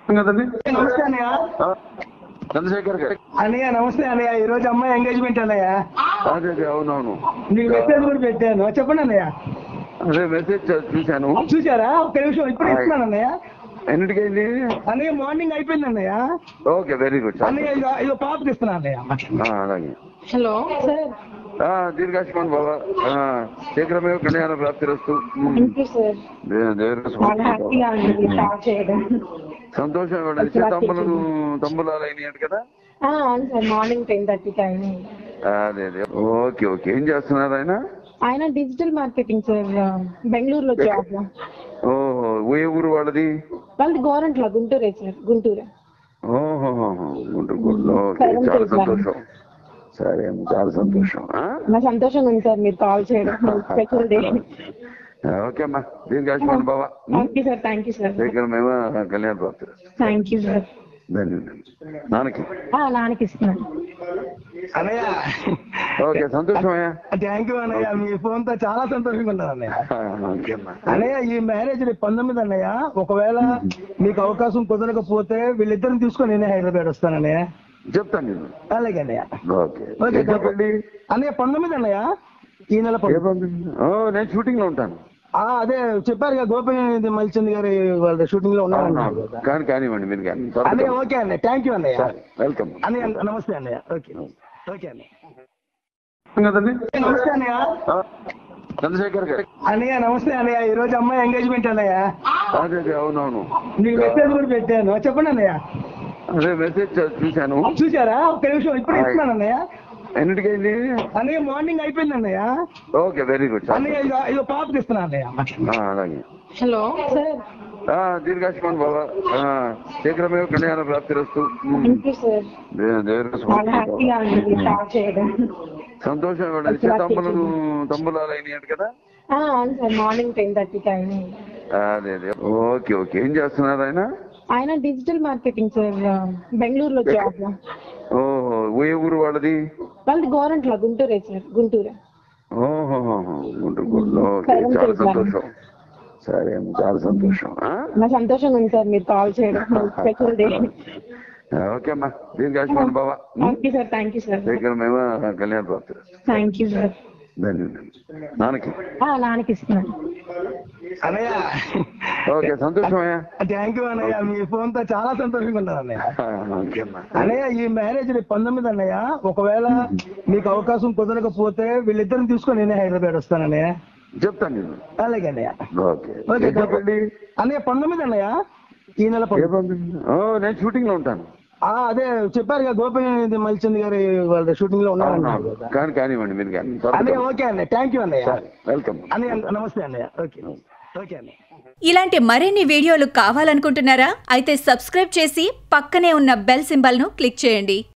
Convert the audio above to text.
కదండి నమస్తే అన్నయ్య ఆ, చంద్రశేఖర్ గారు అన్నయ్య నమస్తే అన్నయ్య ఈ రోజు అమ్మాయి ఎంగేజ్మెంట్ అన్నయ్య అదే అదే అవునవును నీకు మెసేజ్ కూడా పెట్టాను చెప్పండి అన్నయ్య అదే మెసేజ్ చూ- చూశాను చూసారా ఒక్క నిమిషం ఇప్పుడు ఇస్తున్నాను అన్నయ్య ఎన్నిటికైంది అన్నయ్య మార్నింగ్ అయిపోయింది అన్నయ్య ఓకే వెరీ గుడ్ అన్నయ్య ఇదిగో ఇదిగో పాపకి ఇస్తున్నాను అన్నయ్య అలాగే హలో సార్ ఆ, దీర్ఘాయుష్మాన్ బాబా ఆ, శీఘ్రమే కళ్యాణ ప్రాప్తి రస్తు థ్యాంక్ యూ సార్ చాలా హ్యాపీగా ఉంది మీరు కాల్ చేయడం సంతోషం ఇవ్వండి తంబులను తంబులాలు అయినాయి కదా ఆ, అవును సార్ మార్నింగ్ టెన్ థర్టీకి అయినా అదే అదే ఓకే ఓకే ఏం చేస్తున్నారు ఆయన ఆయన డిజిటల్ మార్కెటింగ్ సార్ బెంగళూరులో జాబ్ ఓహో ఏ ఊరు వాళ్ళది వాళ్ళది గవర్నమెంట్లో గుంటూరే సార్ గుంటూరే ఓహో గుంటూరు గుంటూరు. ఓకే చాలా సంతోషం సరే అమ్మ, చాలా సంతోషం ఆ? నా సంతోషంగా ఉంది సార్ మీరు కాల్ చేయడం స్పెషల్ డే ఓకే అమ్మా దీర్ఘాయుష్మాన్ బాబా thank you sir thank you sir శీఘ్రమేమో కళ్యాణ ప్రాప్తి రస్తు థ్యాంక్ యూ సార్ ధన్యవాదాలు నాన్నకి నాన్నకి ఇస్తున్నాను అన్నయ్య ఓకే సంతోషమయ్యా థ్యాంక్ యూ అన్నయ్య మీ ఫోన్ తో చాలా సంతోషంగా ఉన్నాను అన్నయ్య ఓకే అమ్మా అన్నయ్య ఈ మ్యారేజ్ రేపు పంతొమ్మిది అన్నయ్య ఒకవేళ మీకు అవకాశం కుదరకపోతే వీళ్ళిద్దరిని తీసుకొని నేనే హైదరాబాద్ వస్తాను అన్నయ్య చెప్తాను నేను అలాగే అన్నయ్య ఓకే ఓకే ఎక్కడ పెళ్ళి అన్నయ్య పంతొమ్మిది అన్నయ్య ఈ నెల ఏ పంతొమ్మిది. పంపింది ఓ నేను షూటింగ్ లో ఉంటాను ఆ, అదే చెప్పారు కదా గోపిని మల్చంద్ గారి వాళ్ళ షూటింగ్ లో ఉన్నారు అన్నారు కదా. కానీ కానివ్వండి మీరు కానీ అన్నయ్య ఓకే అన్నయ్య థ్యాంక్ యూ అన్నయ్య వెల్కమ్ అన్నయ్య నమస్తే అన్నయ్య ఓకే ఓకే అన్నయ్య కదండి నమస్తే అన్నయ్య ఆ, చంద్రశేఖర్ గారు అన్నయ్య నమస్తే అన్నయ్య ఈ రోజు అమ్మాయి ఎంగేజ్మెంట్ అన్నయ్య అదే అదే అవునవును నీకు మెసేజ్ కూడా పెట్టాను చెప్పండి అన్నయ్య అదే మెసేజ్ చూ- చూశాను చూసారా ఒక్క నిమిషం ఇప్పుడు ఇస్తున్నాను అన్నయ్య ఎన్నిటికైంది అన్నయ్య మార్నింగ్ అయిపోయింది అన్నయ్య ఓకే వెరీ గుడ్ అన్నయ్య ఇదిగో ఇదిగో పాపకి ఇస్తున్నాను అన్నయ్య అలాగే హలో సార్ ఆ, దీర్ఘాయుష్మాన్ బాబా ఆ, శీఘ్రమే కళ్యాణ ప్రాప్తి రస్తు థ్యాంక్ యూ సార్ చాలా హ్యాపీగా ఉంది మీరు కాల్ చేయడం సంతోషం ఇవ్వండి తంబులను తంబులాలు అయినాయి కదా ఆ, అవును సార్ మార్నింగ్ టెన్ థర్టీకి అయినా అదే అదే ఓకే ఓకే ఏం చేస్తున్నారు ఆయన ఆయన డిజిటల్ మార్కెటింగ్ సార్ బెంగళూరులో జాబ్ ఓహో ఏ ఊరు వాళ్ళది వాళ్ళది గవర్నమెంట్లో గుంటూరే సార్ గుంటూరే ఓహో గుంటూరు గుంటూరు. ఓకే చాలా సంతోషం సరే అమ్మ, చాలా సంతోషం ఆ? నా సంతోషంగా ఉంది సార్ మీరు కాల్ చేయడం స్పెషల్ డే ఓకే అమ్మా దీర్ఘాయుష్మాన్ బాబా thank you sir thank you sir శీఘ్రమేమో కళ్యాణ ప్రాప్తి రస్తు థ్యాంక్ యూ సార్ ధన్యవాదాలు నాన్నకి నాన్నకి ఇస్తున్నాను అన్నయ్య ఓకే సంతోషమయ్యా థ్యాంక్ యూ అన్నయ్య మీ ఫోన్ తో చాలా సంతోషంగా ఉన్నాను అన్నయ్య ఓకే అమ్మా అన్నయ్య ఈ మ్యారేజ్ రేపు పంతొమ్మిది అన్నయ్య ఒకవేళ మీకు అవకాశం కుదరకపోతే వీళ్ళిద్దరిని తీసుకొని నేనే హైదరాబాద్ వస్తాను అన్నయ్య చెప్తాను నేను అలాగే అన్నయ్య ఓకే ఓకే ఎక్కడ పెళ్ళి అన్నయ్య పంతొమ్మిది అన్నయ్య ఈ నెల ఏ పంతొమ్మిది. పంపింది ఓ నేను షూటింగ్ లో ఉంటాను ఆ, అదే చెప్పారు కదా గోపిని మల్చంద్ గారి వాళ్ళ షూటింగ్ లో ఉన్నారు అన్నారు కదా. కానీ కానివ్వండి మీరు కానీ అన్నయ్య ఓకే అన్నయ్య థ్యాంక్ యూ అన్నయ్య వెల్కమ్ అన్నయ్య నమస్తే అన్నయ్య ఓకే ఓకే అన్నయ్య ఇలాంటి మరిన్ని వీడియోలు కావాలనుకుంటున్నారా అయితే సబ్స్క్రైబ్ చేసి పక్కనే ఉన్న బెల్ సింబల్ను క్లిక్ చేయండి